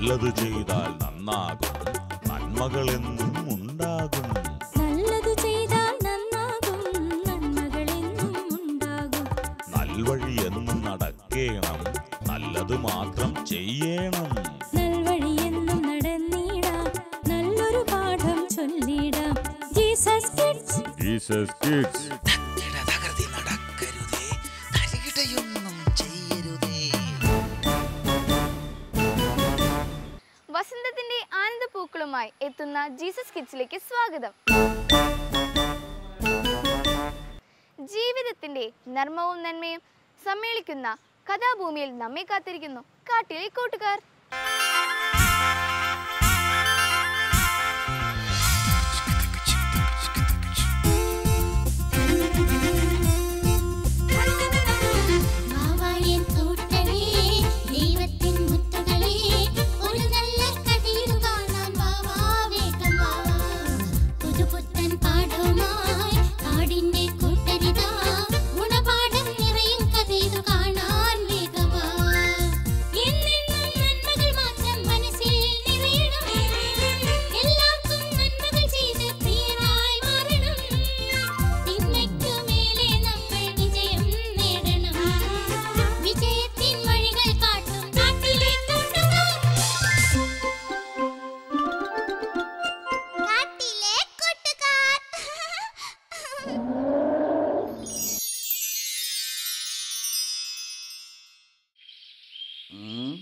നല്ലത് ചെയ്താൽ നന്നാകും നന്മകളെന്നും ഉണ്ടാകും നല്ലതു ചെയ്താൽ നന്നാകും നന്മകളെന്നും ഉണ്ടാകും നൽവഴി എന്നും നടക്കേണം നല്ലത് മാത്രം ചെയ്യണം നൽവഴിയെന്നും നടന്നിടാം നല്ലൊരു പാഠം ചൊല്ലിടാം ജീസസ് കിഡ്സ് ജീസസ് കിഡ്സ് തത്തിട തകൃതി നടക്കരുതേ തരികിടയൊന്നും ചെയ്യരുതേ വസന്തത്തിന്റെ ആനന്ദപൂക്കളുമായി എത്തുന്ന ജീസസ് കിഡ്സിലേക്ക് സ്വാഗതം ജീവിതത്തിന്റെ നർമ്മവും നന്മയും സമ്മേളിക്കുന്ന കഥാഭൂമിയിൽ നമ്മെ കാത്തിരിക്കുന്നു കാട്ടിലെ കൂട്ടുകാർ മാവായൻ കൂട്ടരേ ദൈവത്തിൻ മുത്തുകളേ ഒരു നല്ല കഥയിരു കാണാൻ വാവാ വേഗം വാവാ പുതുപുത്തൻ പാഠവുമായി കാടിന്റെ കൂട്ടരിതാ ഗുണപാഠം നിറയും കഥയിരു കാണാൻ വേഗം വാ എന്നെന്നും നന്മകൾ മാത്രം മനസ്സിൽ നിറയണം എല്ലാവർക്കും നന്മകൾ ചെയ്ത് പ്രിയരായി മാറണം തിന്മയ്ക്കു മേലെ നമ്മൾ വിജയം നേടണം വിജയത്തിൻ വഴികൾ കാട്ടും കാട്ടിലെ കൂട്ടുകാർ കാട്ടിലെ കൂട്ടുകാർ ഉം.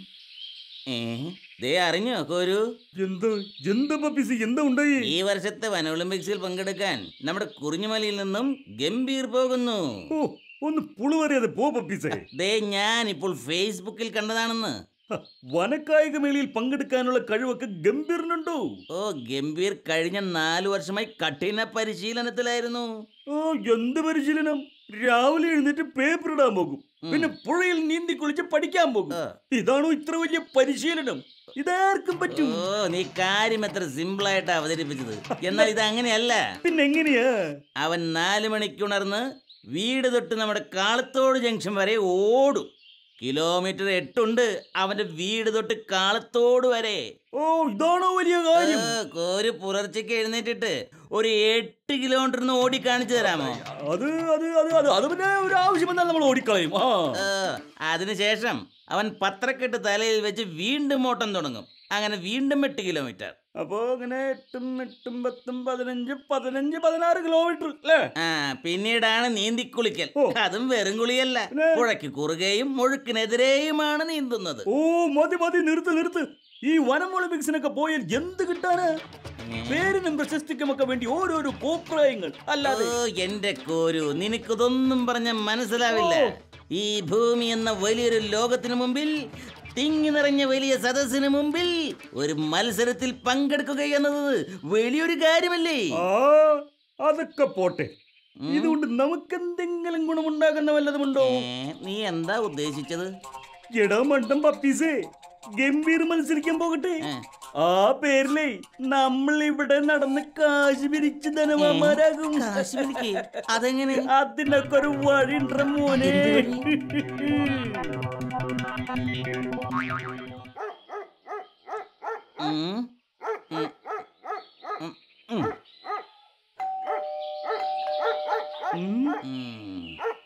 ഏ, ദേ അറിഞ്ഞോ കോരു എന്താ എന്താ പപ്പീസ് എന്താ ഉണ്ടായി ഈ വർഷത്തെ വന ഒളിമ്പിക്സിൽ പങ്കെടുക്കാൻ നമ്മുടെ കുറിഞ്ഞുമലയിൽ നിന്നും ഗംഭീർ പോകുന്നു ഓ ഒന്ന് പുളുവറിയാതെ പോ പപ്പീസേ ദേ ഞാൻ ഇപ്പോൾ ഫേസ്ബുക്കിൽ കണ്ടതാണെന്ന് ഹ, വനക്കായിക മേളയിൽ പങ്കെടുക്കാനുള്ള കഴിവൊക്കെ ഗംഭീരനുണ്ടോ ഓ ഗംഭീർ കഴിഞ്ഞ നാലു വർഷമായി കഠിന പരിശീലനത്തിലായിരുന്നു ഓ എന്ത് പരിശീലനം രാവിലെ എഴുന്നേറ്റ് പേപ്പർ ഇടാൻ പോകും പിന്നെ പുഴയിൽ നീന്തി കുളിച്ച് പഠിക്കാൻ പോകും ആ. ഇതാണോ ഇത്ര വലിയ പരിശീലനം ഇതാർക്കും പറ്റും ഓ നീ കാര്യം എത്ര സിമ്പിൾ ആയിട്ട് അവതരിപ്പിച്ചത് എന്നാൽ ഇത് അങ്ങനെയല്ല പിന്നെ എങ്ങനെയാ അവൻ നാല് മണിക്കുണർന്ന് വീട് തൊട്ട് നമ്മുടെ കാളത്തോട് ജംഗ്ഷൻ വരെ ഓടും കിലോമീറ്റർ എട്ടുണ്ട് അവന്റെ വീട് തൊട്ട് കാളത്തോട് വരെ ഓ ഇതാണോ വലിയ കാര്യം ഏ, കോര് പുലർച്ചയ്ക്ക് എഴുന്നേറ്റിട്ട് ഒരു എട്ട് കിലോമീറ്റർ ഓടി കാണിച്ചു തരാമോ അത് അത് അത് അത് അത് പിന്നെ ഒരു ആവശ്യം വന്നാൽ നമ്മൾ ഓടിക്കളയും ആ ഏ, അതിനുശേഷം അവൻ പത്രക്കെട്ട് തലയിൽ വെച്ച് വീണ്ടും ഓട്ടം തുടങ്ങും അങ്ങനെ വീണ്ടും എട്ട് കിലോമീറ്റർ അപ്പോ അങ്ങനെ എട്ടും എട്ടും പത്തും പതിനഞ്ച് പതിനഞ്ച് പതിനാറ് കിലോമീറ്റർ അല്ലേ ആ പിന്നീടാണ് നീന്തിക്കുളിക്കൽ ഓ. അതും വെറും കുളിയല്ല പിന്നെ? പുഴയ്ക്ക് കുറുകയും മുഴുക്കിനെതിരെയുമാണ് നീന്തുന്നത് ഓ മതി മതി നിർത്ത് നിർത്ത് ഈ വനം ഒളിമ്പിക്സിനൊക്കെ പോയാൽ എന്ത് കിട്ടാന് പേരിനും പ്രശസ്തിക്കുമൊക്കെ വേണ്ടി ഓരോരോ കോപ്രായങ്ങൾ അല്ലാതെ ഓ എന്റെ കോരു നിനക്കിതൊന്നും പറഞ്ഞ മനസ്സിലാവില്ല ഈ ഭൂമി എന്ന വലിയൊരു ലോകത്തിനു മുമ്പിൽ തിങ്ങി നിറഞ്ഞ വലിയ സദസ്സിന് മുമ്പിൽ ഒരു മത്സരത്തിൽ പങ്കെടുക്കുക എന്നത് വലിയൊരു കാര്യമല്ലേ ആ അതൊക്കെ പോട്ടെ ഇതുകൊണ്ട് നമുക്കെന്തെങ്കിലും ഗുണമുണ്ടാകുന്ന വല്ലതുമുണ്ടോ ഏ, നീ എന്താ ഉദ്ദേശിച്ചത് എടാ മണ്ടം പപ്പീസേ ഗംഭീർ മത്സരിക്കാൻ പോകട്ടെ ഏ. ആ പേരിലേ നമ്മൾ ഇവിടെ നടന്ന് കാശ് പിരിച്ച് ധനവാന്മാരാകും കാശ്മീരിക്ക് അതെങ്ങനെ അതിനൊക്കെ ഒരു വഴിണ്ട മോനെ ഉം. ഉം. ഉം. ഉം. ഉം. ഉം.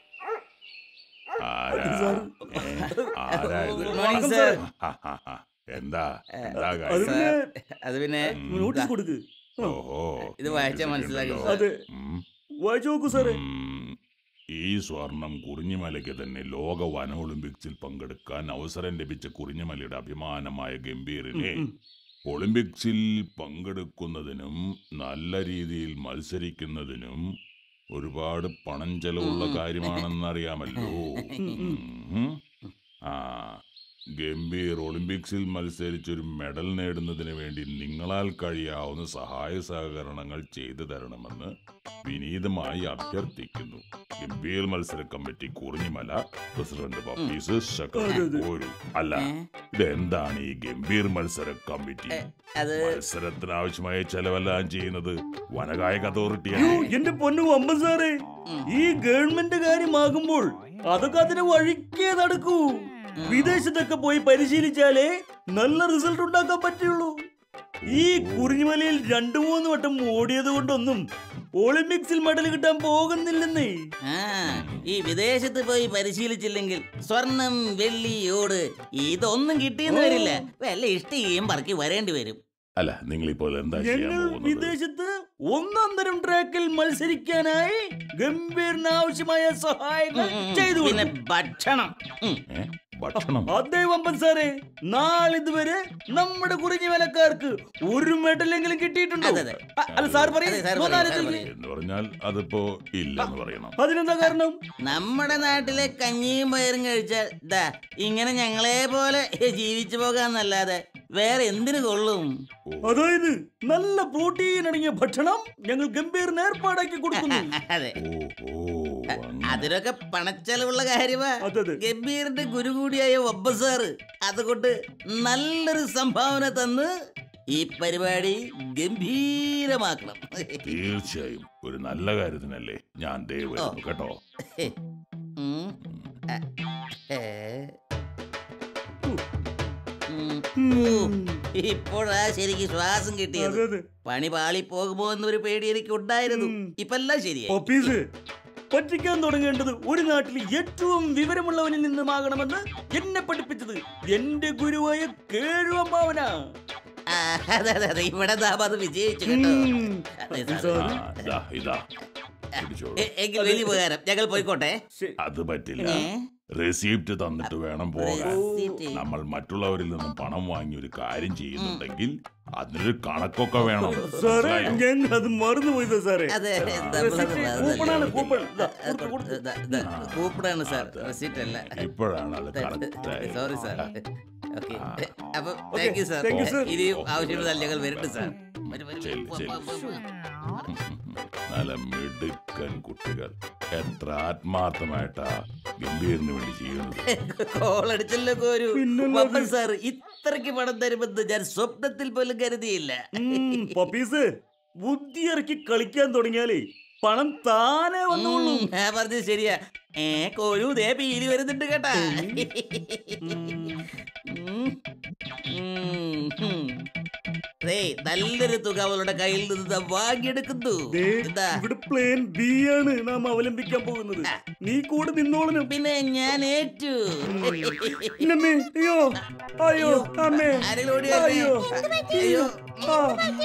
ആരാ ആരാ ഇത്? ഗുഡ് മോർണിംഗ് സർ എന്താ എന്താ അത് കാര്യം പിന്നെ അത് പിന്നെ നോട്ടീസ് കൊടുക്ക് ഓഹോ ഇത് വായിച്ചാ മനസ്സിലാകും സർ. അതെ ഉം. വായിച്ചു നോക്കൂ സാറേ ഉം. ഈ സ്വർണം കുറിഞ്ഞിമലയ്ക്ക് തന്നെ ലോക വന ഒളിമ്പിക്സിൽ പങ്കെടുക്കാൻ അവസരം ലഭിച്ച കുറിഞ്ഞിമലയുടെ അഭിമാനമായ ഗംഭീറിനെ ഒളിമ്പിക്സിൽ പങ്കെടുക്കുന്നതിനും നല്ല രീതിയിൽ മത്സരിക്കുന്നതിനും ഒരുപാട് പണം ചെലവുള്ള കാര്യമാണെന്നറിയാമല്ലോ ഉം. ആ ഗംഭീർ ഒളിമ്പിക്സിൽ മത്സരിച്ചൊരു മെഡൽ നേടുന്നതിന് വേണ്ടി നിങ്ങളാൽ കഴിയാവുന്ന സഹായ സഹകരണങ്ങൾ ചെയ്തു തരണമെന്ന് വിനീതമായി അഭ്യർത്ഥിക്കുന്നു ഗംഭീർ മത്സര കമ്മിറ്റി കുറിഞ്ഞിമല പ്രസിഡന്റ് പപ്പീസ് സെക്രട്ടറി കോരു അല്ല ഇതെന്താണ് ഈ ഗംഭീർ മത്സര കമ്മിറ്റി അത് മത്സരത്തിന് ആവശ്യമായ ചെലവെല്ലാം ചെയ്യുന്നത് വനകായക അയ്യോ അതോറിറ്റിയാണ് എന്റെ പൊന്നു അമ്മ സാറേ ഈ ഗവൺമെന്റ് കാര്യമാകുമ്പോൾ അതൊക്കെ അതിന് വഴിക്കേ നടക്കൂ വിദേശത്തൊക്കെ പോയി പരിശീലിച്ചാലേ നല്ല റിസൾട്ട് ഉണ്ടാക്കാൻ പറ്റുള്ളൂ ഈ കുറിഞ്ഞുമലയിൽ രണ്ടു മൂന്ന് വട്ടം ഓടിയത് കൊണ്ടൊന്നും ഒളിമ്പിക്സിൽ മെഡൽ കിട്ടാൻ പോകുന്നില്ലെന്നേ ആ ഈ വിദേശത്ത് പോയി പരിശീലിച്ചില്ലെങ്കിൽ സ്വർണം വെള്ളി ഓട് ഇതൊന്നും കിട്ടിയെന്ന് വരില്ല വല്ല ഇഷ്ടികയും പറക്കി വരേണ്ടി വരും അല്ല നിങ്ങളിപ്പോൾ എന്താ ചെയ്യാൻ ഞങ്ങൾ പോകുന്നത് വിദേശത്ത് ഒന്നാം തരം ട്രാക്കിൽ മത്സരിക്കാനായി ഗംഭീറിന് ആവശ്യമായ സഹായങ്ങൾ ചെയ്തു പിന്നെ കൊടുക്കും. ഭക്ഷണം ഉം. ഏ? ഭക്ഷണം അതേ വമ്പൻ സാറേ നാളിതുവരെ നമ്മുടെ കുറിഞ്ഞ വിലക്കാർക്ക് ഒരു മെഡലെങ്കിലും കിട്ടിയിട്ടുണ്ടോ അതെ, അതെ. അ- അല്ല സാർ പറയും അതെ, സാർ പറയൂ, സാർ പറയൂ. എന്ന് പറഞ്ഞാൽ അതിപ്പോ ഇല്ലെന്ന് പറയണം അതിനെന്താ കാരണം നമ്മുടെ നാട്ടിലെ കഞ്ഞിയും പയറും കഴിച്ചാൽ ദാ ഇങ്ങനെ ഞങ്ങളെ പോലെ ജീവിച്ചു പോകാന്നല്ലാതെ വേറെ എന്തിനു കൊള്ളും അതായത് നല്ല പ്രോട്ടീൻ അടങ്ങിയ ഭക്ഷണം ഞങ്ങൾ ഗംഭീറിന് ഏർപ്പാടാക്കി കൊടുക്കുന്നു അതെ ഓ ഓ അങ്ങനെ. അതിനൊക്കെ പണച്ചെലവുള്ള കാര്യമാ അതെ, അതെ. ഗംഭീറിന്റെ ഗുരു കൂടിയായ ഒബ്ബ സാറ് അതുകൊണ്ട് നല്ലൊരു സംഭാവന തന്ന് ഈ പരിപാടി ഗംഭീരമാക്കണം തീർച്ചയായും ഒരു നല്ല കാര്യത്തിനല്ലേ ഞാൻ ദേ വരുന്നു കേട്ടോ ഉം. അ, ഏ. ഉം. ഉം. ഇപ്പോഴാ ശരിക്ക് ശ്വാസം കിട്ടിയത് അതെ, അതെ. പണി പാളി പോകുമോ എന്നൊരു പേടി എനിക്ക് ഉണ്ടായിരുന്നു ഉം. ഇപ്പെല്ലാം ശരിയായി പപ്പീസ് പറ്റിക്കാൻ തുടങ്ങേണ്ടത് ഒരു നാട്ടിൽ ഏറ്റവും വിവരമുള്ളവനിൽ നിന്നുമാകണമെന്ന് എന്നെ പഠിപ്പിച്ചത് എന്റെ ഗുരുവായ കേഴുവമ്പാവന ആ, അതെ അതെ അതെ ഇവിടെ ദാ അത് വിജയിച്ചു കേട്ടോ അതെ, സാറേ. ആ ഇതാ ഇതാ പിടിച്ചോളൂ എ- എങ്കിൽ വലിയ ഉപകാരം ഞങ്ങൾ പോയിക്കോട്ടെ അത് പറ്റില്ല ഏ? റെസീപ്റ്റ് തന്നിട്ട് വേണം പോകാൻ റെസീപ്റ്റ്. നമ്മൾ മറ്റുള്ളവരിൽ നിന്നും പണം വാങ്ങി ഒരു കാര്യം ചെയ്യുന്നുണ്ടെങ്കിൽ അതിനൊരു കണക്കൊക്കെ വേണം സാറേ മനസ്സിലായോ? ഞങ്ങൾ അത് മറന്നുപോയത് സാറേ അതെ റെസിപ്റ്റ് കൂപ്പണാണ്, കൂപ്പൺ. ദാ, കൊടുക്ക്, കൊടുക്ക്. കൂപ്പണാണ് സാർ റെസീറ്റ് അല്ല ഇപ്പോഴാണ് അത് കറക്റ്റ് സോറി സാർ ഓക്കെ അപ്പൊ thank you sir thank you, sir. ഇനിയും ആവശ്യമുള്ള ഞങ്ങൾ വരട്ടെ സാർ വരൂ, വരൂ. ശരി, പോ, ശരി. പോ, പോ, പോ. നല്ല മിടുക്കൻ കുട്ടികൾ എത്ര ആത്മാർത്ഥമായിട്ടാ ഗംഭീറിന് വേണ്ടി ചെയ്യുന്നത് കോളടിച്ചല്ലോ കോരു പിന്നല്ലാതെ. പപ്പൻ സാർ ഇത്രയ്ക്ക് പണം തരുമെന്ന് ഞാൻ സ്വപ്നത്തിൽ പോലും കരുതിയില്ല ഉം, പപ്പീസ് ബുദ്ധി ഇറക്കി കളിക്കാൻ തുടങ്ങിയാലേ പണം താനെ വന്നോളൂ ഉം, ഞാൻ പറഞ്ഞത് ശരിയാ ഏ കോരു ദേ പീലി വരുന്നുണ്ട് കേട്ടാ ഉം. ഉം, ഉം. ദേ, നല്ലൊരു തുക അവളുടെ കയ്യിൽ നിന്ന് ദാ വാങ്ങിയെടുക്കുന്നു ദേ, എന്താ ഇവിടെ പ്ലാൻ ബി ആണ് നാം അവലംബിക്കാൻ പോകുന്നത് നീ കൂടെ നിന്നോളനും പിന്നെ ഞാൻ ഏറ്റു ഇന്നമ്മേ, അയ്യോ അയ്യോ അമ്മേ ആരെങ്കിലും ഓടി വരണേ? അയ്യോ അയ്യോ ആ,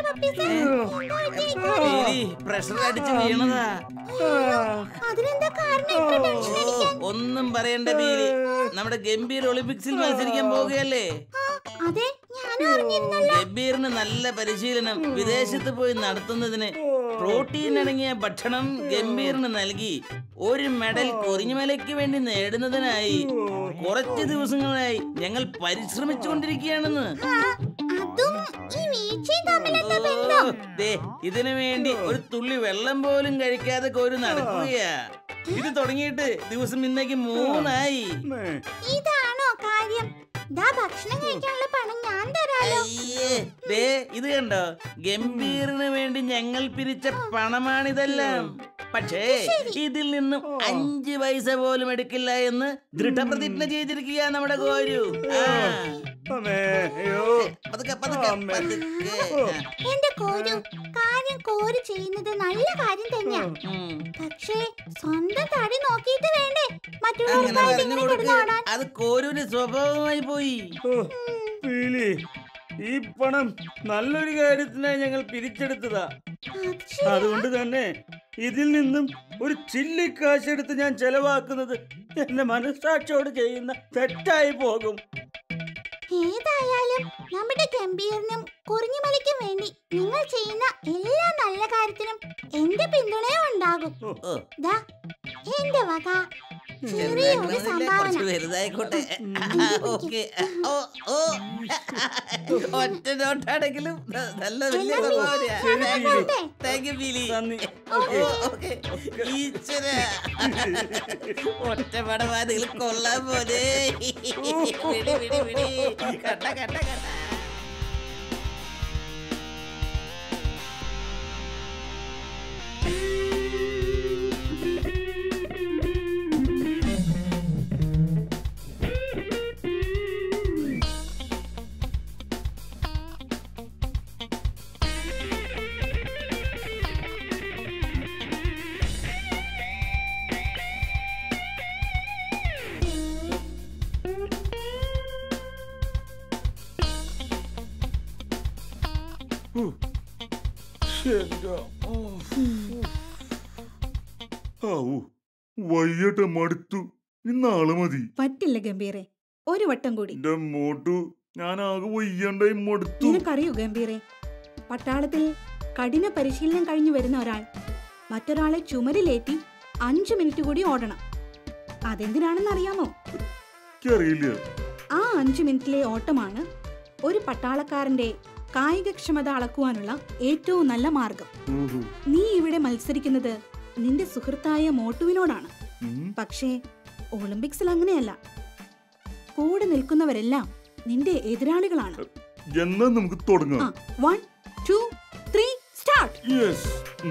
പീലി പ്രഷർ അടിച്ച് വീണതാ അതിനെന്താ കാരണം ഇത്ര ടെൻഷൻ ഓ, അടിക്കാൻ? ഒന്നും പറയണ്ട പീലി നമ്മുടെ ഗംഭീർ ഒളിമ്പിക്സിൽ മത്സരിക്കാൻ പോവുകയല്ലേ ആ, അതെ ഞാനും അറിഞ്ഞിരുന്നല്ലോ ഗംഭീറിന് നല്ല പരിശീലനം വിദേശത്ത് പോയി നടത്തുന്നതിന് പ്രോട്ടീൻ അടങ്ങിയ ഭക്ഷണം ഗംഭീറിന് നൽകി ഒരു മെഡൽ കുറിഞ്ഞുമലയ്ക്ക് വേണ്ടി നേടുന്നതിനായി കുറച്ച് ദിവസങ്ങളായി ഞങ്ങൾ പരിശ്രമിച്ചുകൊണ്ടിരിക്കുകയാണെന്ന് ആ, അതും ഈ വീഴ്ചയും തമ്മിലെന്താ ഓ, ബന്ധം ദേ, ഇതിനു വേണ്ടി ഒരു തുള്ളി വെള്ളം പോലും കഴിക്കാതെ കോരി നടക്കുകയാ ഇത് തുടങ്ങിയിട്ട് ദിവസം ഇന്നേക്ക് മൂന്നായി അമ്മേ. ഇതാണോ കാര്യം ദാ ഭക്ഷണം കഴിക്കാനുള്ള പണം ഞാൻ തരാലോ അയ്യേ, ദേ ഇത് കണ്ടോ ഗംഭീറിന് വേണ്ടി ഞങ്ങൾ പിരിച്ച പണമാണിതെല്ലാം പക്ഷേ ഇതിൽ നിന്നും അഞ്ച് പൈസ പോലും എടുക്കില്ല എന്ന് ദൃഢപ്രതിജ്ഞ ചെയ്തിരിക്കുക നമ്മുടെ കോരു ആ. അമ്മേ, അയ്യോ പതുക്കെ പതുക്കെ അമ്മേ. പതുക്കെ ആ. എന്റെ കോരു കാര്യം കോരു ചെയ്യുന്നത് നല്ല കാര്യം തന്നെയാ ഉം. പക്ഷേ സ്വന്തം തടി നോക്കിയിട്ട് വേണ്ടേ അങ്ങനെ മറ്റുള്ളവർക്കായിട്ട് പറഞ്ഞു ഇങ്ങനെ കൊടുക്ക് കിടന്നോടാൻ അത് കോരുവിന്റെ സ്വഭാവമായി പോയി ഓ, പീലി ഈ പണം നല്ലൊരു കാര്യത്തിനായി ഞങ്ങൾ പിരിച്ചെടുത്തതാ അത് ശരി. അതുകൊണ്ട് തന്നെ ഇതിൽ നിന്നും ഒരു ചില്ലി കാശെടുത്ത് ഞാൻ ചെലവാക്കുന്നത് എന്റെ മനസ്സാക്ഷിയോട് ചെയ്യുന്ന തെറ്റായി പോകും ഏതായാലും നമ്മുടെ ഗംഭീറിനും കുറിഞ്ഞുമലയ്ക്കും വേണ്ടി നിങ്ങൾ ചെയ്യുന്ന എല്ലാ നല്ല കാര്യത്തിനും എന്റെ പിന്തുണയും ഉണ്ടാകും ഓ ദാ എന്റെ വക ചെറിയൊരു ചെറുതായിട്ടൊന്നുമില്ല, സംഭാവന കുറച്ച് വലുതായിക്കോട്ടെ ഓക്കെ ഓ ഓ ഒറ്റ നോട്ടാണെങ്കിലും ന- നല്ല വലിയ എല്ലാം സംഭാവനയാ. ശരി, Thank you. ശരി. Thank you, ബിലി. നന്ദി ഓ, ഓക്കേ. ഈശ്വരാ. ഒറ്റ പടവാദികൾ കൊള്ളാൻ പോലെ വിടി വിടി വിടി കണ്ട കണ്ട കണ്ട വയ്യട്ടെ മടുത്തു ഇന്നാളെ മതി പറ്റില്ല ഗംഭീരെ ഒരു വട്ടം കൂടി എന്റെ മോട്ടു ഞാൻ ആകെ വയ്യണ്ടായി മടുത്തു നിനക്കറിയൂ ഗംഭീരെ പട്ടാളത്തിൽ കഠിന പരിശീലനം കഴിഞ്ഞു വരുന്ന ഒരാൾ മറ്റൊരാളെ ചുമരിലേറ്റി അഞ്ചു മിനിറ്റ് കൂടി ഓടണം അതെന്തിനാണെന്ന് അറിയാമോ എനിക്കറിയില്ല ആ അഞ്ചു മിനിറ്റിലെ ഓട്ടമാണ് ഒരു പട്ടാളക്കാരന്റെ കായികക്ഷമത അളക്കുവാനുള്ള ഏറ്റവും നല്ല മാർഗം ഓഹോ. നീ ഇവിടെ മത്സരിക്കുന്നത് നിന്റെ സുഹൃത്തായ മോട്ടുവിനോടാണ് ഉം. പക്ഷേ ഒളിമ്പിക്സിൽ അങ്ങനെയല്ല കൂടെ നിൽക്കുന്നവരെല്ലാം നിന്റെ എതിരാളികളാണ് എന്നാ നമുക്ക് ആ തുടങ്ങാം one two three start yes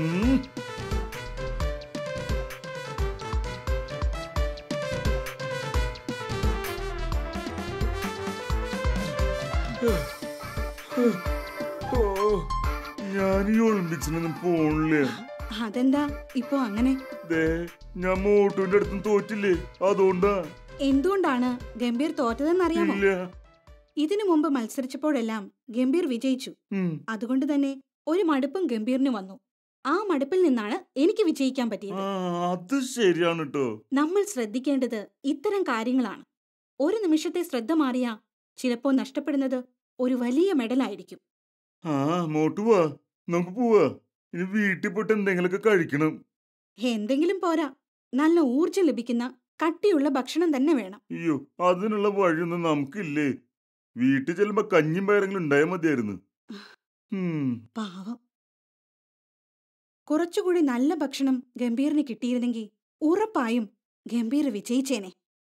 ഞാൻ ഈ ഒളിമ്പിക്സിനൊന്നും പോണില്ലേ അതെന്താ ഇപ്പോ അങ്ങനെ ദേ ഞാൻ മോട്ടുവിന്റെ അടുത്തും തോറ്റില്ലേ അതുകൊണ്ടാ എന്തുകൊണ്ടാണ് ഗംഭീർ തോറ്റതെന്നറിയാമോ ഇല്ല ഇതിനു മുമ്പ് മത്സരിച്ചപ്പോഴെല്ലാം ഗംഭീർ വിജയിച്ചു ഉം. അതുകൊണ്ട് തന്നെ ഒരു മടുപ്പും ഗംഭീറിന് വന്നു ആ മടുപ്പിൽ നിന്നാണ് എനിക്ക് വിജയിക്കാൻ ആ പറ്റിയത് അത് ശരിയാണ് കേട്ടോ നമ്മൾ ശ്രദ്ധിക്കേണ്ടത് ഇത്തരം കാര്യങ്ങളാണ് ഒരു നിമിഷത്തെ ശ്രദ്ധ മാറിയ ചിലപ്പോൾ നഷ്ടപ്പെടുന്നത് ഒരു വലിയ മെഡലായിരിക്കും ആ മോട്ടു വാ നമുക്ക് പോവാ ഇനി വീട്ടിൽ പോയിട്ട് എന്തെങ്കിലുമൊക്കെ കഴിക്കണം എന്തെങ്കിലും പോരാ നല്ല ഊർജം ലഭിക്കുന്ന കട്ടിയുള്ള ഭക്ഷണം തന്നെ വേണം അയ്യോ അതിനുള്ള വഴിയൊന്നും നമുക്കില്ലേ വീട്ടിൽ ചെല്ലുമ്പോ കഞ്ഞിയും പയറെങ്കിലും ഉണ്ടായാൽ മതിയായിരുന്നു ഉം. പാവം കുറച്ചുകൂടി നല്ല ഭക്ഷണം ഗംഭീറിന് കിട്ടിയിരുന്നെങ്കിൽ ഉറപ്പായും ഗംഭീർ വിജയിച്ചേനെ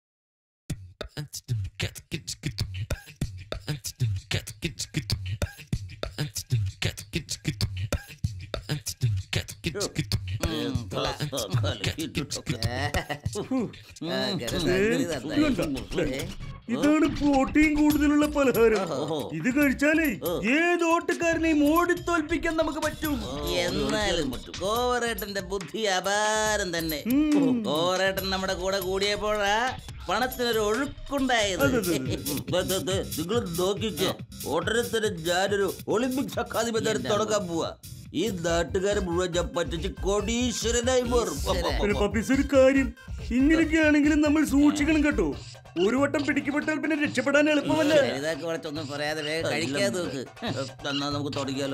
ഇതാണ് പ്രോട്ടീൻ കൂടുതലുള്ള പലഹാരം ഓഹോ. ഇത് കഴിച്ചാലേ ഓ. ഏത് ഓട്ടക്കാരനെയും ഓടിത്തോൽപ്പിക്കാൻ നമുക്ക് പറ്റും എന്നാലും കോവറേട്ടന്റെ ബുദ്ധി അപാരം തന്നെ കോവറേട്ടൻ നമ്മുടെ കൂടെ കൂടിയപ്പോഴാ പണത്തിനൊരു ഒഴുക്കുണ്ടായത് നിങ്ങൾ നോക്കിക്കോ ഓട്ടരത്തിന് ഞാനൊരു ഒളിമ്പിക്സ് അക്കാദമി തന്നെ തുടങ്ങാൻ പോവാ ഈ നാട്ടുകാരെ മുഴുവൻ ഞാൻ പറ്റിച്ച് കോടീശ്വരനായി മാറും പിന്നെ പപ്പീസ് ഒരു കാര്യം ഇങ്ങനെയൊക്കെ ആണെങ്കിലും നമ്മൾ സൂക്ഷിക്കണം കേട്ടോ ഒരു വട്ടം പിടിക്കപ്പെട്ടാൽ പിന്നെ രക്ഷപ്പെടാൻ എളുപ്പമല്ല ഇതൊക്കെ കുറച്ചൊന്നും പറയാതെ വേഗം കഴിക്കാതെ നോക്ക് എന്നാ നമുക്ക് തുടങ്ങിയാലോ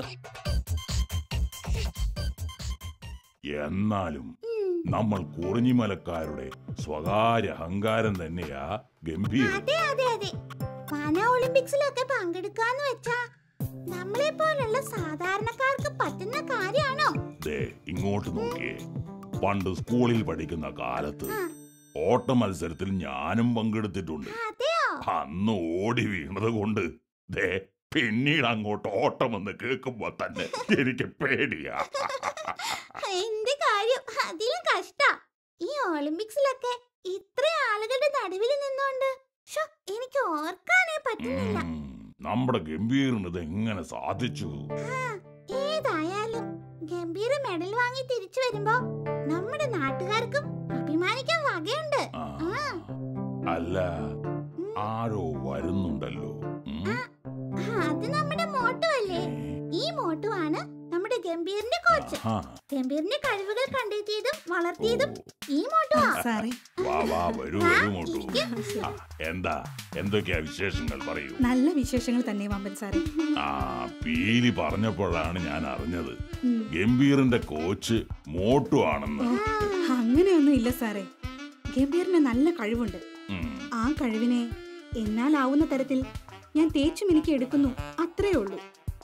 എന്നാലും നമ്മൾ കുറിഞ്ഞിമലക്കാരുടെ സ്വകാര്യ അഹങ്കാരം തന്നെയാ ഗംഭീരം അതെ അതെ അതെ പാന ഒളിമ്പിക്സിലൊക്കെ പങ്കെടുക്കാന്ന് വെച്ചാ നമ്മളെ പോലുള്ള സാധാരണക്കാർക്ക് പറ്റുന്ന കാര്യാണോ ദേ ഇങ്ങോട്ട് നോക്കിയേ പണ്ട് സ്കൂളിൽ പഠിക്കുന്ന കാലത്ത് ആ. ഓട്ട മത്സരത്തിൽ ഞാനും പങ്കെടുത്തിട്ടുണ്ട് അതെയോ അന്ന് ഓടി വീണത് കൊണ്ട് ദേ പിന്നീട് അങ്ങോട്ട് ഓട്ടമെന്ന് കേൾക്കുമ്പോ തന്നെ എനിക്ക് പേടിയാ എന്റെ കാര്യം അതിലും കഷ്ടാ ഈ ഒളിമ്പിക്സിലൊക്കെ ഇത്ര ആളുകളുടെ നടുവിൽ നിന്നോണ്ട് ശോ, എനിക്ക് ഓർക്കാനേ പറ്റുന്നില്ല ഉം, നമ്മുടെ ഗംഭീറിന് ഇത് എങ്ങനെ സാധിച്ചു ആ, ഏതായാലും ഗംഭീര മെഡൽ വാങ്ങി തിരിച്ചു വരുമ്പോ നമ്മുടെ നാട്ടുകാർക്കും അഭിമാനിക്കാൻ വകയുണ്ട് ആ, ആ, അല്ല ആരോ വരുന്നുണ്ടല്ലോ ഉം, ആ, അത് നമ്മുടെ മോട്ടു അല്ലേ ഈ മോട്ടുവാണ് നമ്മുടെ ഗംഭീറിന്റെ കോച്ച് ആ, ഗംഭീറിന്റെ കഴിവുകൾ കണ്ടെത്തിയതും വളർത്തിയതും ഓ, ഈ മോട്ടുവാ സാറേ വാ വാ വരൂ വാ, വരൂ മോട്ടു ഇരിക്ക്. ആ, എന്താ എന്തൊക്കെയാ വിശേഷങ്ങൾ പറയൂ നല്ല വിശേഷങ്ങൾ തന്നെ വമ്പൻ സാറേ ആ പീലി പറഞ്ഞപ്പോഴാണ് ഞാൻ അറിഞ്ഞത് ഉം. ഗംഭീറിന്റെ കോച്ച് മോട്ടു ആണെന്ന് അങ്ങനെയൊന്നും ഇല്ല സാറേ ഗംഭീറിന് നല്ല കഴിവുണ്ട് ഉം. ആ കഴിവിനെ എന്നാലാവുന്ന തരത്തിൽ ഞാൻ തേച്ചു മിനുക്കി എടുക്കുന്നു അത്രേ ഉള്ളൂ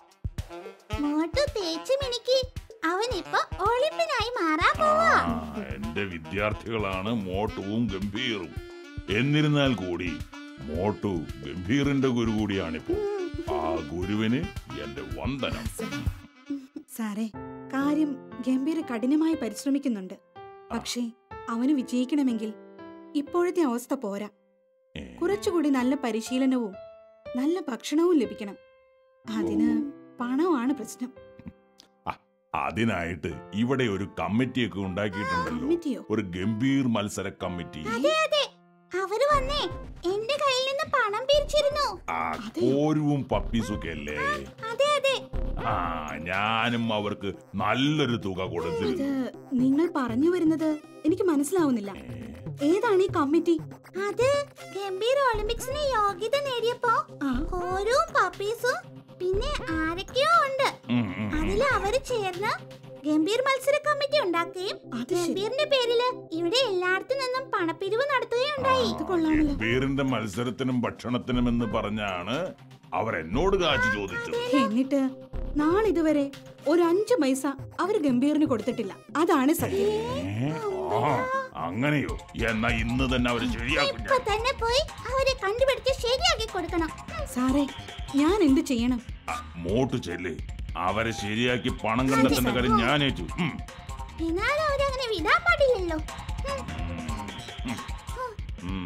മോട്ടു തേച്ച് മിനുക്കി അവൻ ഇപ്പൊ ഒളിമ്പിനായി മാറാൻ പോവാ ആ, എന്റെ വിദ്യാർത്ഥികളാണ് മോട്ടുവും ഗംഭീറും എന്നിരുന്നാൽ കൂടി മോട്ടു ഗംഭീറിന്റെ ഗുരു കൂടിയാണിപ്പോ ആ ഗുരുവിന് എന്റെ വന്ദനം സാറേ കാര്യം ഗംഭീർ കഠിനമായി പരിശ്രമിക്കുന്നുണ്ട് പക്ഷേ അവന് വിജയിക്കണമെങ്കിൽ ഇപ്പോഴത്തെ അവസ്ഥ പോരാ ഏ, കുറച്ചുകൂടി നല്ല പരിശീലനവും നല്ല ഭക്ഷണവും ലഭിക്കണം അതിന് പണമാണ് പ്രശ്നം അതിനായിട്ട് ഇവിടെ ഒരു കമ്മിറ്റിയൊക്കെ ഉണ്ടാക്കിയിട്ടുണ്ടല്ലോ കമ്മിറ്റിയോ ഒരു ഗംഭീർ മത്സര കമ്മിറ്റി അതെ അതെ അവര് വന്നേ എന്റെ കയ്യിൽ നിന്ന് പണം പിരിച്ചിരുന്നു ആ കോരുവും പപ്പീസും ഒക്കെ അല്ലേ അതെ അതെ ആ ഞാനും അവർക്ക് നല്ലൊരു തുക ഇത് കൊടുത്തിരുന്നു നിങ്ങൾ പറഞ്ഞു വരുന്നത് എനിക്ക് മനസ്സിലാവുന്നില്ല ഏതാണ് ഈ കമ്മിറ്റി അത് ഗംഭീർ ഒളിമ്പിക്സിന് യോഗ്യത നേടിയപ്പോ ആ കോരും പപ്പീസും പിന്നെ ആരൊക്കെയോ ഉണ്ട് ഉം, ഉം, ഉം. അതിൽ അവര് ചേർന്ന് ഗംഭീർ മത്സര കമ്മിറ്റി ഉണ്ടാക്കുകയും അത് ശരി ഗംഭീറിന്റെ പേരില് ഇവിടെ എല്ലായിടത്തു നിന്നും പണപ്പിരിവ് നടത്തുകയുണ്ടായി ഇത് കൊള്ളാമല്ലോ ബീറിന്റെ മത്സരത്തിനും ഭക്ഷണത്തിനും എന്ന് പറഞ്ഞാണ് അവർ എന്നോട് കാശ് ചോദിച്ചത് എന്നിട്ട് നാളിതുവരെ ഒരു അഞ്ചു പൈസ അവർ ഗംഭീറിന് കൊടുത്തിട്ടില്ല അതാണ് സത്യം ഏ? ആ അങ്ങനെയോ എന്നാ ഇന്ന് തന്നെ അവർ ശരിയാക്കും ഇപ്പൊ ഞാൻ. തന്നെ പോയി അവരെ കണ്ടുപിടിച്ച് ശരിയാക്കി കൊടുക്കണം സാറേ ഞാൻ എന്ത് ചെയ്യണം ആ, മോട്ട് ചെല്ല് അവരെ ശരിയാക്കി പണം കണ്ടെത്തേണ്ട കാര്യം ഞാൻ ഏറ്റു ഉം. എന്നാലും അവരങ്ങനെ വിടാൻ പാടില്ലല്ലോ ഉം. ഉം.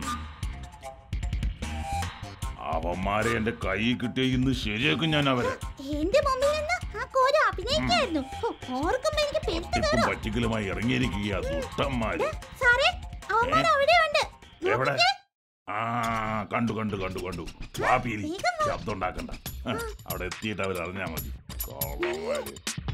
അവന്മാരെ എന്റെ കൈ കിട്ടിയ ഇന്ന് ശരിയാക്കും ഞാൻ അവരെ എന്റെ മുമ്പിൽ നിന്ന് ആ കോര അഭിനയിക്കായിരുന്നു ഹോ, ഓർക്കുമ്പോ എനിക്ക് പെരുത്ത് ഇപ്പം കയറും പറ്റിക്കലുമായി ഇറങ്ങിയിരിക്കുക ദുഷ്ടന്മാര് സാറേ അവന്മാർ അവിടെ ഉണ്ട് എവിടെ ആ കണ്ടു കണ്ടു കണ്ടു കണ്ടു വാപ്പിയിരി വേഗം വാ. ശബ്ദം ഉണ്ടാക്കണ്ട ആ, അവിടെ എത്തിയിട്ട് അവർ അറിഞ്ഞാ മതി കള്ളന്മാര്.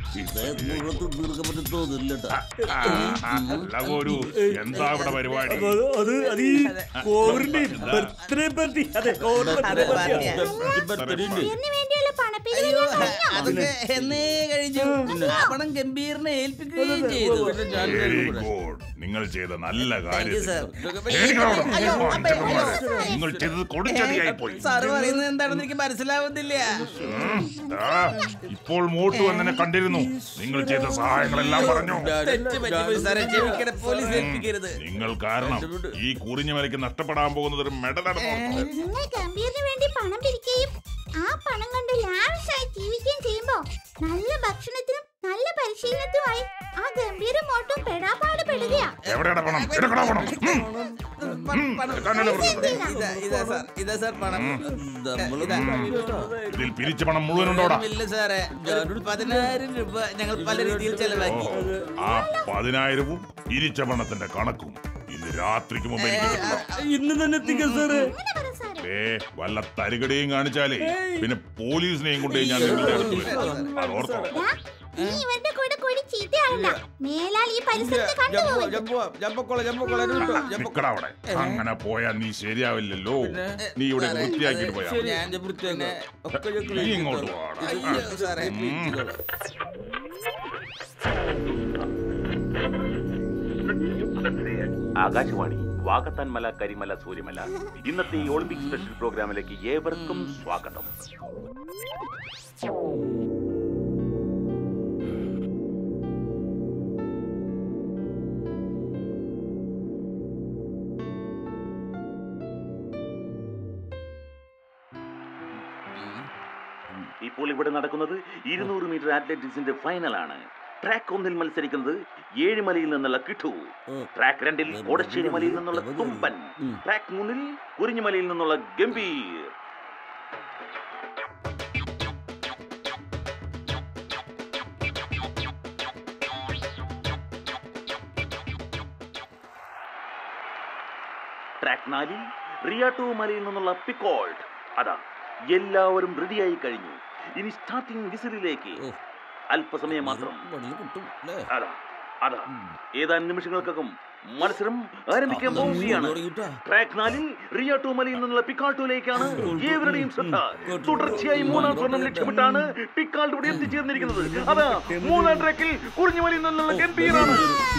ആ, ആ, അല്ല ഗോരു എന്താ ഇവിടെ പരിപാടി അത് അത് അത് ഈ കോവറിന്റെ ബർത്ത്ഡേ പാർട്ടി അതെ കോവർ ബർത്ത്ഡേ പാർട്ടിയാ ഇതിന് വേണ്ടിയുള്ള പണപ്പിരിവ് അയ്യോ ഞാൻ കഴിഞ്ഞോ? അതൊക്കെ എന്നേ കഴിഞ്ഞു ആ പണം ഗംഭീറിനെ ഏൽപ്പിക്കുകയും ചെയ്തു വെരി ഗുഡ് നിങ്ങൾ ചെയ്ത നല്ല താങ്ക് യു സാർ കാര്യം അയ്യോ, അപ്പേ, അയ്യോ. നിങ്ങൾ ചെയ്തത് കൊടുച്ചതിയായി പോയി സാറ് പറയുന്നത് എന്താണെന്ന് എനിക്ക് മനസ്സിലാവുന്നില്ല ഉം, ദാ, ഇപ്പോൾ മോട്ട് വന്നെ കണ്ടിരുന്നു നിങ്ങൾ ചെയ്ത സഹായങ്ങളെല്ലാം പറഞ്ഞു തെറ്റ് പറ്റിപ്പോയി സാറേ ക്ഷമിക്കണേ പോലീസ് ഏൽപ്പിക്കരുത് നിങ്ങൾ കാരണം ഈ കുറിഞ്ഞു മലയ്ക്ക് നഷ്ടപ്പെടാൻ പോകുന്നത് ഒരു മെഡലാണ് നിങ്ങൾ ഗംഭീറിന് വേണ്ടി പണം പിരിക്കുകയും ആ പണം കൊണ്ട് ലാവിഷായി ജീവിക്കുകയും ചെയ്യുമ്പോ നല്ല ഭക്ഷണത്തിനും നല്ല പരിശീലനത്തിനുമായി ആ ഗംഭീര മോട്ടും പെടാപ്പാട് പെടുകയാ എവിടെയാണ് പണം എടുക്കണോ പണം ഉം. ഉം, എടുക്കാനല്ലേ പറഞ്ഞത്? ഇതാ ഇതാ സാർ ഇതാ സാർ പണം നമ്മള് ഇതിൽ പിരിച്ച പണം മുഴുവൻ ഉണ്ടോടാ ഇല്ല സാറേ പതിനായിരം രൂപ ഞങ്ങൾ പല രീതിയിൽ ചെലവാക്കി ആ പതിനായിരവും പിരിച്ച പണത്തിന്റെ കണക്കും ഇന്ന് രാത്രിക്ക് മുമ്പ് എനിക്ക് കിട്ടണം ഇന്ന് തന്നെ എത്തിക്കാം സാറേ അങ്ങനെ പറ സാറേ ഏ വല്ല തരികടയും കാണിച്ചാലേ പിന്നെ പോലീസിനെയും കൊണ്ടേ ഞാൻ നിങ്ങളുടെ അടുത്ത് വരും അത് ഓർത്തോ ദാ, നീ ഇവരുടെ കൂടെ കൂടി ചീത്തയാവണ്ട മേലാൽ ഈ പരിസരത്ത് കണ്ടുപോകരുത് നിക്കടാ അവിടെ അങ്ങനെ പോയാ നീ ശരിയാവില്ലല്ലോ നീ ഇവിടെ വൃത്തിയാക്കിട്ട് പോയാ മതി. ഞാൻ വൃത്തിയാക്കി നീ ഇങ്ങോട്ട് പോടാ സാറേ ആകാശവാണി വാകത്താൻമല കരിമല സൂര്യമല ഇന്നത്തെ ഈ ഒളിമ്പിക് സ്പെഷ്യൽ പ്രോഗ്രാമിലേക്ക് ഏവർക്കും സ്വാഗതം ഇപ്പോൾ ഇവിടെ നടക്കുന്നത് ഇരുന്നൂറ് മീറ്റർ അത്ലറ്റിക്സിന്റെ ഫൈനലാണ് ട്രാക്ക് ഒന്നിൽ മത്സരിക്കുന്നത് ഏഴുമലയിൽ നിന്നുള്ള കിട്ടു ട്രാക്ക് രണ്ടിൽ ഓടശ്ശേരി മലയിൽ നിന്നുള്ള തുമ്പൻ ട്രാക്ക് മൂന്നിൽ കുരിഞ്ഞുമലയിൽ നിന്നുള്ള ഗംഭീർ ട്രാക്ക് നാലിൽ റിയാട്ടു മലയിൽ നിന്നുള്ള പിക്കോൾഡ് അതാ എല്ലാവരും റെഡിയായി കഴിഞ്ഞു ഇനി സ്റ്റാർട്ടിംഗ് വിസിലിലേക്ക് അല്പസമയം മാത്രം അതാ അതാ ഏതാനും നിമിഷങ്ങൾക്കകം മത്സരം ആരംഭിക്കാൻ പോവുകയാണ് ട്രാക്ക് നാലിൽ റിയാട്ടു മലയിൽ നിന്നുള്ള പിക്കാൾട്ടോയിലേക്കാണ് ഏവരുടെയും ശ്രദ്ധ തുടർച്ചയായി മൂന്നാം സ്വർണം ലക്ഷ്യമിട്ടാണ് പിക്കാൾട്ട് ഇവിടെ എത്തിച്ചേർന്നിരിക്കുന്നത് അതാ മൂന്നാം ട്രാക്കിൽ കുറിഞ്ഞുമലയിൽ നിന്നുള്ള ഗംഭീറാണ്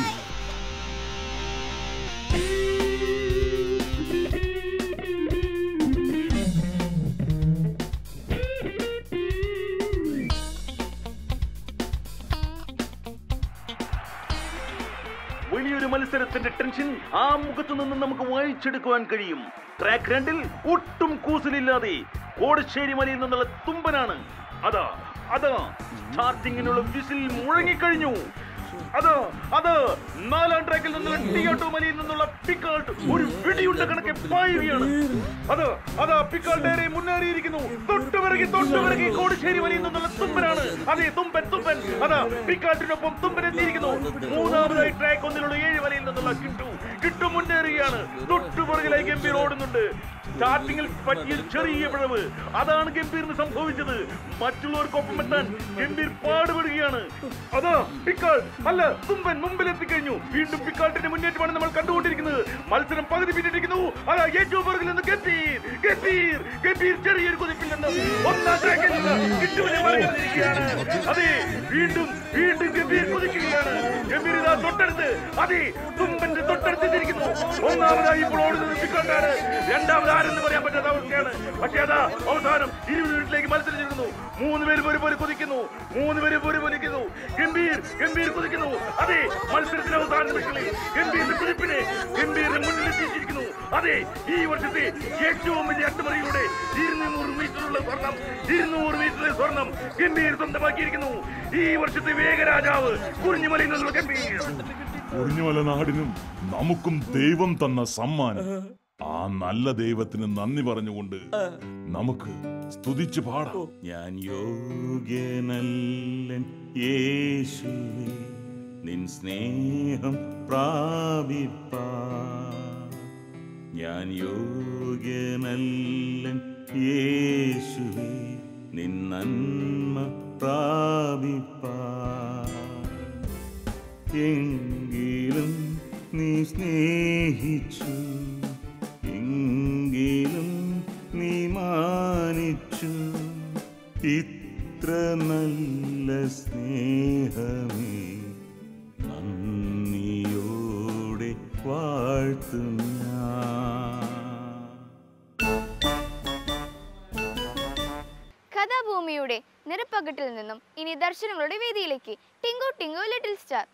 വലിയൊരു മത്സരത്തിന്റെ ടെൻഷൻ ആ മുഖത്തു നിന്ന് നമുക്ക് വായിച്ചെടുക്കുവാൻ കഴിയും ട്രാക്ക് രണ്ടിൽ ഒട്ടും കൂസലില്ലാതെ കോടശ്ശേരി മലയിൽ നിന്നുള്ള തുമ്പനാണ് അതാ അതാ സ്റ്റാർട്ടിങ്ങിനുള്ള വിസിൽ മുഴങ്ങിക്കഴിഞ്ഞു അത് അത് നാലാം ട്രാക്കിൽ നിന്നുള്ള ടിയാട്ടോ മലയിൽ നിന്നുള്ള പിക്കാൾട്ട് ഒരു വെടിയുണ്ട കണക്കെ പായുകയാണ് അത് അതാ പിക്കാൾട്ടേറെ മുന്നേറിയിരിക്കുന്നു തൊട്ടുപിറകി തൊട്ടുപിറകി കോടിശ്ശേരി മലയിൽ നിന്നുള്ള തുമ്പനാണ് അതെ തുമ്പൻ തുമ്പൻ അതാ പിക്കാൾട്ടിനൊപ്പം തുമ്പൻ എത്തിയിരിക്കുന്നു മൂന്നാമതായി ട്രാക്ക് ഒന്നിലുള്ള ഏഴ് മലയിൽ നിന്നുള്ള കിട്ടു ഒക്കിട്ട് മുന്നേറുകയാണ് തൊട്ടുപുറകിലായി ഗംഭീർ ഓടുന്നുണ്ട് സ്റ്റാർട്ടിങ്ങിൽ പറ്റിയ ചെറിയ പിഴവ് അതാണ് ഗംഭീറിന് സംഭവിച്ചത് മറ്റുള്ളവർക്കൊപ്പം എത്താൻ ഗംഭീർ പാടുപെടുകയാണ് അതാ പിക്കാൾ അല്ല തുമ്പൻ മുമ്പിൽ എത്തിക്കഴിഞ്ഞു വീണ്ടും പിക്കാട്ടിന്റെ മുന്നേറ്റമാണ് നമ്മൾ കണ്ടുകൊണ്ടിരിക്കുന്നത് മത്സരം പകുതി പിന്നിട്ടിരിക്കുന്നു അതാ ഏറ്റവും പുറകിൽ നിന്ന് ഗംഭീർ ഗംഭീർ ഗംഭീർ ചെറിയൊരു കുതിപ്പിൽ നിന്ന് ഒന്നാം ട്രാക്കിൽ നിന്ന് കിട്ടുവിനെ മറികടന്നിരിക്കുകയാണ് അതെ വീണ്ടും വീണ്ടും ഗംഭീർ കുതിക്കുകയാണ് ഗംഭീർ ഇതാ തൊട്ടടുത്ത് അതെ തുമ്പന്റെ തൊട്ടടുത്തെത്തിയിരിക്കുന്നു ഒന്നാമതായി ഇപ്പോൾ ഓടുന്നത് പിക്കാട്ടാണ് രണ്ടാമത് ആരെന്ന് പറയാൻ പറ്റാത്ത അവസ്ഥയാണ് പക്ഷേ അതാ അവസാനം ഇരുപത് മിനിറ്റിലേക്ക് മത്സരം ചെല്ലുന്നു മൂന്ന് പേരും ഒരുപോലെ കുതിക്കുന്നു മൂന്ന് പേരും ഒരുപോലെ കുതിക്കുന്നു ഗംഭീർ ഗംഭീർ കുതിക്കുന്നു അതെ മത്സരത്തിന്റെ അവസാന നിമിഷങ്ങളിൽ ഗംഭീറിന്റെ കുതിപ്പിനെ ഗംഭീറിന് മുന്നിലെത്തിച്ചിരിക്കുന്നു അതെ ഈ വർഷത്തെ ഏറ്റവും വലിയ അട്ടിമറിയിലൂടെ ഇരുന്നൂറ് മീറ്ററുള്ള സ്വർണം ഇരുന്നൂറ് മീറ്ററിലെ സ്വർണം ഗംഭീർ സ്വന്തമാക്കിയിരിക്കുന്നു ഈ വർഷത്തെ വേഗരാജാവ് കുറിഞ്ഞുമലയിൽ നിന്നുള്ള ഗംഭീർ കുറിഞ്ഞുമല നാടിനും നമുക്കും ദൈവം തന്ന സമ്മാനം ആ നല്ല ദൈവത്തിന് നന്ദി പറഞ്ഞുകൊണ്ട് നമുക്ക് സ്തുതിച്ച് പാടാം ഞാൻ യോഗ്യനല്ലൻ യേശുവേ നിൻ സ്നേഹം പ്രാപിപ്പാ ഞാൻ യോഗ്യനല്ലൻ യേശുവേ നിൻ നന്മ പ്രാപിപ്പാ എങ്കിലും നീ സ്നേഹിച്ചു എങ്കിലും നീ മാനിച്ചു ഇത്ര നല്ല സ്നേഹമേ നന്ദിയോടെ വാഴ്ത്തും ഞാൻ കഥാഭൂമിയുടെ നിറപ്പകിട്ടിൽ നിന്നും ഇനി ദർശനങ്ങളുടെ വേദിയിലേക്ക് Tinku Tinku little star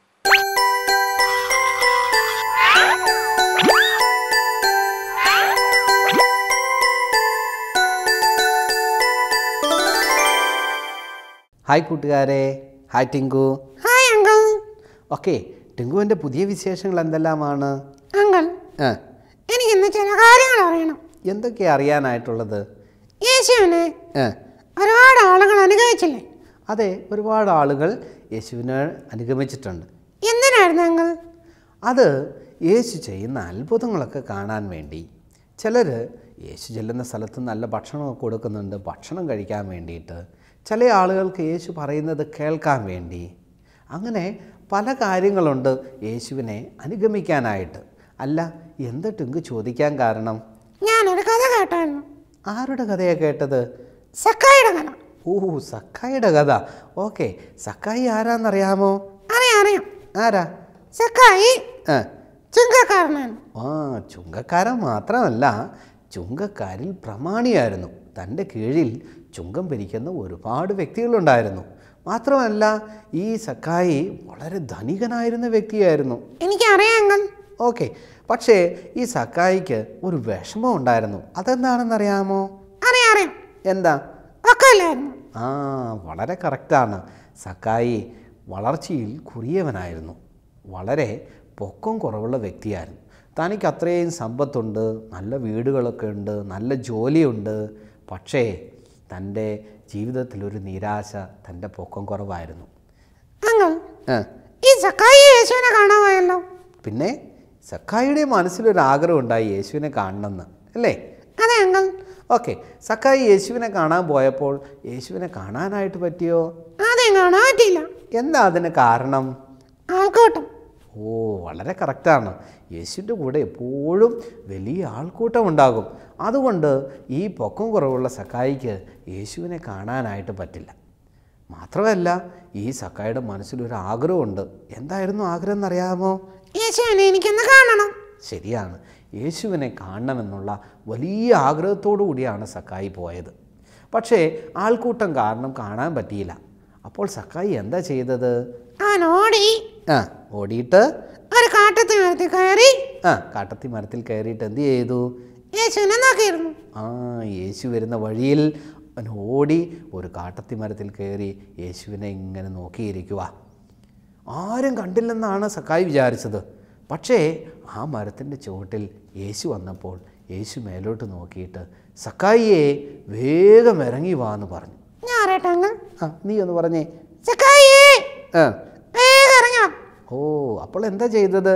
hi കൂട്ടുകാരെ hi Tinku hi uncle okay ടിങ്കുവിൻ്റെ പുതിയ വിശേഷങ്ങൾ എന്തെല്ലാമാണ് അങ്കിൾ ആ എനിക്ക് ഇന്ന് ചില കാര്യങ്ങൾ അറിയണം എന്തൊക്കെയാ അറിയാനായിട്ടുള്ളത് യേശുവിനെ ആ ഒരുപാട് ആളുകൾ അനുഗമിച്ചില്ലേ അതെ ഒരുപാട് ആളുകൾ യേശുവിനെ അനുഗമിച്ചിട്ടുണ്ട് എന്തിനായിരുന്നു അങ്കിൾ അത് യേശു ചെയ്യുന്ന അത്ഭുതങ്ങളൊക്കെ കാണാൻ വേണ്ടി ചിലർ യേശു ചെല്ലുന്ന സ്ഥലത്ത് നല്ല ഭക്ഷണമൊക്കെ കൊടുക്കുന്നുണ്ട് ഭക്ഷണം കഴിക്കാൻ വേണ്ടിയിട്ട് ചില ആളുകൾക്ക് യേശു പറയുന്നത് കേൾക്കാൻ വേണ്ടി അങ്ങനെ പല കാര്യങ്ങളുണ്ട് യേശുവിനെ അനുഗമിക്കാനായിട്ട് അല്ല എന്തിട്ടെങ്ക് ചോദിക്കാൻ കാരണം ഞാനൊരു കഥ കേട്ടായിരുന്നു ആരുടെ കഥയാണ് കേട്ടത് സക്കായിയുടെ കഥ ഓ സക്കായിയുടെ കഥ ഓക്കെ സക്കായി ആരാന്നറിയാമോ അറിയാം അറിയാം ആരാ സക്കായി ആ ചുങ്കക്കാരനാണ് ആ ചുങ്കക്കാരൻ മാത്രമല്ല ചുങ്കക്കാരിൽ പ്രമാണിയായിരുന്നു തൻ്റെ കീഴിൽ ചുങ്കം ഭരിക്കുന്ന ഒരുപാട് വ്യക്തികളുണ്ടായിരുന്നു മാത്രമല്ല ഈ സക്കായി വളരെ ധനികനായിരുന്ന വ്യക്തിയായിരുന്നു എനിക്കറിയാം അങ്കിൾ ഓക്കെ പക്ഷേ ഈ സക്കായിക്ക് ഒരു വിഷമം ഉണ്ടായിരുന്നു അതെന്താണെന്നറിയാമോ അറിയാം അറിയാം എന്താ ഒക്കെ ഇല്ലായിരുന്നു ആ വളരെ കറക്റ്റാണ് സക്കായി വളർച്ചയിൽ കുറിയവനായിരുന്നു വളരെ പൊക്കം കുറവുള്ള വ്യക്തിയായിരുന്നു തനിക്ക് അത്രയും സമ്പത്തുണ്ട് നല്ല വീടുകളൊക്കെ ഉണ്ട് നല്ല ജോലിയുണ്ട് പക്ഷേ തൻ്റെ ജീവിതത്തിലൊരു നിരാശ തൻ്റെ പൊക്കം കുറവായിരുന്നു അങ്കിൾ ആ, ഈ സക്കായി യേശുവിനെ കാണാൻ പോയല്ലോ പിന്നെ സക്കായിയുടെ മനസ്സിലൊരു ആഗ്രഹം ഉണ്ടായി യേശുവിനെ കാണണമെന്ന് അല്ലേ അതെ അങ്കിൾ ഓക്കെ സക്കായി യേശുവിനെ കാണാൻ പോയപ്പോൾ യേശുവിനെ കാണാനായിട്ട് പറ്റിയോ ആദ്യം കാണാൻ പറ്റിയില്ല എന്താ അതിന് കാരണം ആൾക്കൂട്ടം ഓ വളരെ കറക്റ്റാണ് യേശുവിൻ്റെ കൂടെ എപ്പോഴും വലിയ ആൾക്കൂട്ടം ഉണ്ടാകും അതുകൊണ്ട് ഈ പൊക്കം കുറവുള്ള സക്കായിക്ക് യേശുവിനെ കാണാനായിട്ട് പറ്റില്ല മാത്രമല്ല ഈ സക്കായിയുടെ മനസ്സിലൊരു ആഗ്രഹമുണ്ട് എന്തായിരുന്നു ആഗ്രഹം എന്നറിയാമോ യേശുവിനെ എനിക്കൊന്ന് കാണണം ശരിയാണ് യേശുവിനെ കാണണമെന്നുള്ള വലിയ ആഗ്രഹത്തോടു കൂടിയാണ് സക്കായി പോയത് പക്ഷേ ആൾക്കൂട്ടം കാരണം കാണാൻ പറ്റിയില്ല അപ്പോൾ സക്കായി എന്താ ചെയ്തത് അവൻ ഓടി ആ ഓടിയിട്ട് ഒരു കാട്ടത്തി മരത്തിൽ കയറി ആ കാട്ടത്തി മരത്തിൽ കയറിയിട്ട് എന്ത് ചെയ്തു യേശുവിനെ നോക്കിയിരുന്നു ആ യേശു വരുന്ന വഴിയിൽ അവൻ ഓടി ഒരു കാട്ടത്തി മരത്തിൽ കയറി യേശുവിനെ ഇങ്ങനെ നോക്കിയിരിക്കുക ആരും കണ്ടില്ലെന്നാണ് സക്കായി വിചാരിച്ചത് പക്ഷേ ആ മരത്തിൻ്റെ ചുവട്ടിൽ യേശു വന്നപ്പോൾ യേശു മേലോട്ട് നോക്കിയിട്ട് സക്കായിയെ വേഗം ഇറങ്ങി വാ എന്ന് പറഞ്ഞു ഞാൻ അറിയട്ടെ അങ്കിൾ ആ നീ ഒന്ന് പറഞ്ഞേ സക്കായി ആ വേഗം ഇറങ്ങാം ഓ അപ്പോൾ എന്താ ചെയ്തത്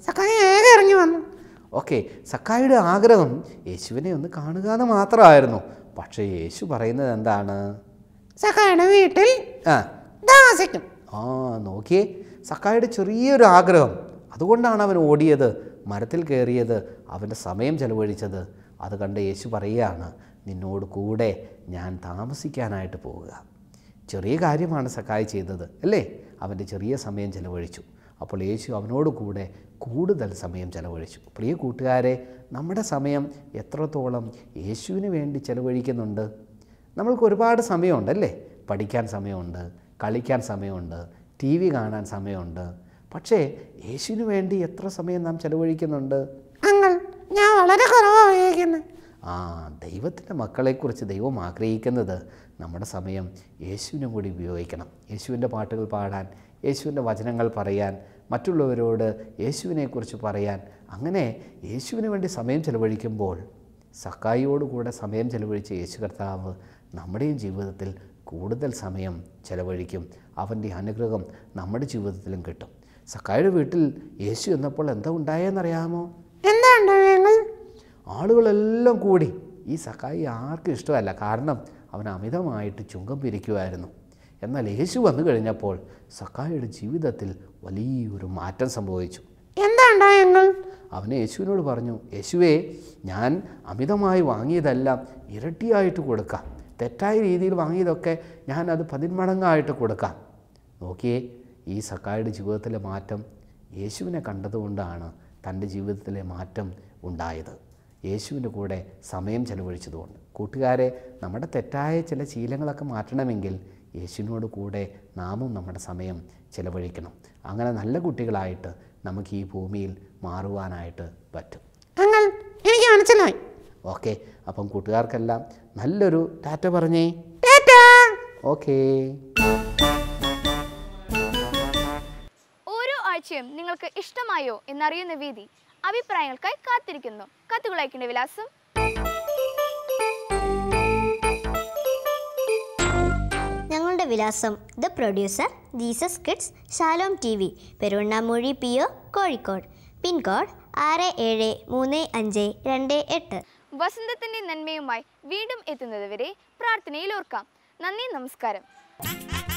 സക്കായി വേഗം ഇറങ്ങി വന്നു ഓക്കെ സക്കായിയുടെ ആഗ്രഹം യേശുവിനെ ഒന്ന് കാണുക എന്ന് മാത്രമായിരുന്നു പക്ഷേ യേശു പറയുന്നത് എന്താണ് സക്കായുടെ വീട്ടിൽ ആ താമസിക്കും ആ നോക്കിയേ സക്കായുടെ ചെറിയൊരു ആഗ്രഹം അതുകൊണ്ടാണ് അവൻ ഓടിയത് മരത്തിൽ കയറിയത് അവൻ്റെ സമയം ചെലവഴിച്ചത് അത് കണ്ട് യേശു പറയുകയാണ് നിന്നോട് കൂടെ ഞാൻ താമസിക്കാനായിട്ട് പോവുക ചെറിയ കാര്യമാണ് സക്കായി ചെയ്തത് അല്ലേ അവൻ്റെ ചെറിയ സമയം ചെലവഴിച്ചു അപ്പോൾ യേശു അവനോട് കൂടെ കൂടുതൽ സമയം ചെലവഴിച്ചു പ്രിയ കൂട്ടുകാരെ നമ്മുടെ സമയം എത്രത്തോളം യേശുവിന് വേണ്ടി ചെലവഴിക്കുന്നുണ്ട് നമ്മൾക്ക് ഒരുപാട് സമയമുണ്ട് അല്ലേ പഠിക്കാൻ സമയമുണ്ട് കളിക്കാൻ സമയമുണ്ട് ടി വി കാണാൻ സമയമുണ്ട് പക്ഷേ യേശുവിന് വേണ്ടി എത്ര സമയം നാം ചെലവഴിക്കുന്നുണ്ട് അങ്ങൾ ഞാൻ വളരെ കുറവാണ് ഉപയോഗിക്കുന്നത് ആ ദൈവത്തിൻ്റെ മക്കളെക്കുറിച്ച് ദൈവം ആഗ്രഹിക്കുന്നത് നമ്മുടെ സമയം യേശുവിനും കൂടി ഉപയോഗിക്കണം യേശുവിൻ്റെ പാട്ടുകൾ പാടാൻ യേശുവിൻ്റെ വചനങ്ങൾ പറയാൻ മറ്റുള്ളവരോട് യേശുവിനെക്കുറിച്ച് പറയാൻ അങ്ങനെ യേശുവിന് വേണ്ടി സമയം ചെലവഴിക്കുമ്പോൾ സക്കായിയോടുകൂടെ സമയം ചെലവഴിച്ച യേശു കർത്താവ് നമ്മുടെയും ജീവിതത്തിൽ കൂടുതൽ സമയം ചെലവഴിക്കും അവൻ്റെ അനുഗ്രഹം നമ്മുടെ ജീവിതത്തിലും കിട്ടും സക്കായിയുടെ വീട്ടിൽ യേശു എന്നപ്പോൾ എന്താ ഉണ്ടായെന്നറിയാമോ എന്താ ഉണ്ടായത് ആളുകളെല്ലാം കൂടി ഈ സക്കായി ആർക്കും ഇഷ്ടമല്ല കാരണം അവൻ അമിതമായിട്ട് ചുങ്കം പിരിക്കുമായിരുന്നു എന്നാൽ യേശു വന്നു കഴിഞ്ഞപ്പോൾ സക്കായിയുടെ ജീവിതത്തിൽ വലിയൊരു മാറ്റം സംഭവിച്ചു എന്താ ഉണ്ടായത് അവന് യേശുവിനോട് പറഞ്ഞു യേശുവേ ഞാൻ അമിതമായി വാങ്ങിയതെല്ലാം ഇരട്ടിയായിട്ട് കൊടുക്കാം തെറ്റായ രീതിയിൽ വാങ്ങിയതൊക്കെ ഞാൻ അത് പതിന്മടങ്ങായിട്ട് കൊടുക്കാം നോക്കിയേ ഈ സക്കായുടെ ജീവിതത്തിലെ മാറ്റം യേശുവിനെ കണ്ടതുകൊണ്ടാണ് തൻ്റെ ജീവിതത്തിലെ മാറ്റം ഉണ്ടായത് യേശുവിൻ്റെ കൂടെ സമയം ചെലവഴിച്ചതുകൊണ്ട് കൂട്ടുകാരെ നമ്മുടെ തെറ്റായ ചില ശീലങ്ങളൊക്കെ മാറ്റണമെങ്കിൽ യേശുവിനോട് കൂടെ നാമും നമ്മുടെ സമയം ചെലവഴിക്കണം അങ്ങനെ നല്ല കുട്ടികളായിട്ട് നമുക്ക് ഈ ഭൂമിയിൽ മാറുവാനായിട്ട് പറ്റും അങ്ങൾ എനിക്ക് മനസ്സിലായി ഓക്കെ അപ്പം കൂട്ടുകാർക്കെല്ലാം നല്ലൊരു ടാറ്റ പറഞ്ഞേ ഓക്കേ ഓരോ ആഴ്ചയും നിങ്ങൾക്ക് ഇഷ്ടമായോ എന്നറിയുന്ന വേദി അഭിപ്രായങ്ങൾക്കായി കാത്തിരിക്കുന്നു കത്തുകൾ അയക്കേണ്ട വിലാസം ഞങ്ങളുടെ വിലാസം the producer Jesus kids Shalom T V Peruvannamuzhi P O Kozhikode pin code ആറ് ഏഴ് മൂന്ന് അഞ്ച് രണ്ട് എട്ട് വസന്തത്തിന്റെ നന്മയുമായി വീണ്ടും എത്തുന്നതുവരെ പ്രാർത്ഥനയിൽ ഓർക്കാം നന്ദി നമസ്കാരം